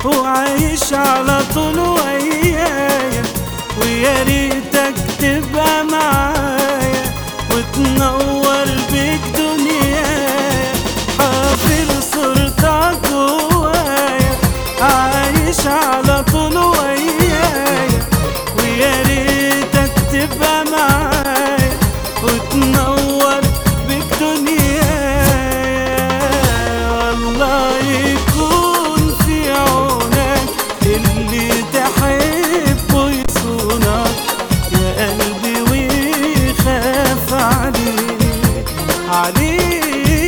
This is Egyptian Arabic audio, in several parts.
وعايش على طول ويايا ويا ريتك تبقى معايا وتنور بيك دنيايا حافر صورتك جوايا عايش على طول ويايا ويا ريتك تبقى معايا وتنور بيك دنيايا والله يكون في عونك اللي تحبه يصونك يا قلبي ويخاف عليك عليك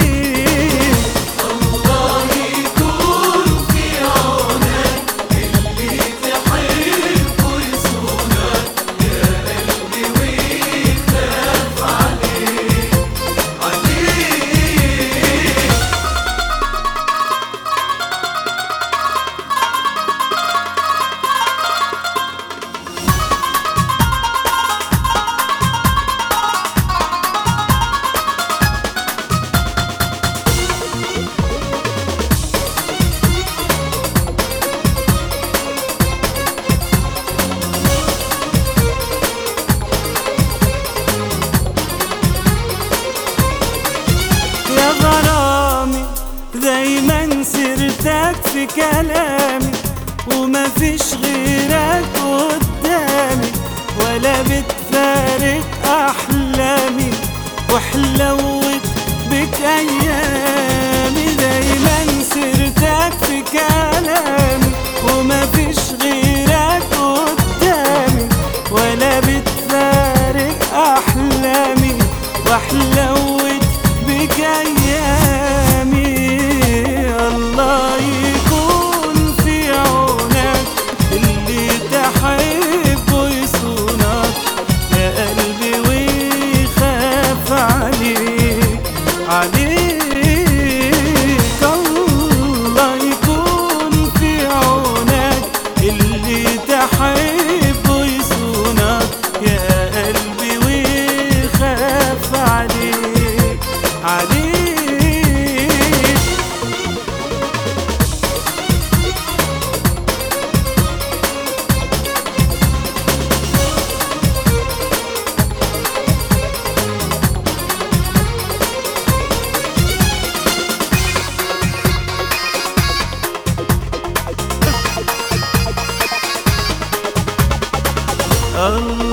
يا غرامي دايما سيرتك في كلامي وما فيش غيرك قدامي ولا بتفارق احلامي وحلوت بك ايامي دايما سيرتك في كلامي وما فيش غيرك قدامي ولا بتفارق احلامي وحلوت بك ايامي الله يكون في عونك اللي تحبه يصونك يا قلبي ويخاف عليك عليك الله يكون في عونك اللي تحبه يصونك يا قلبي ويخاف عليك عليك الله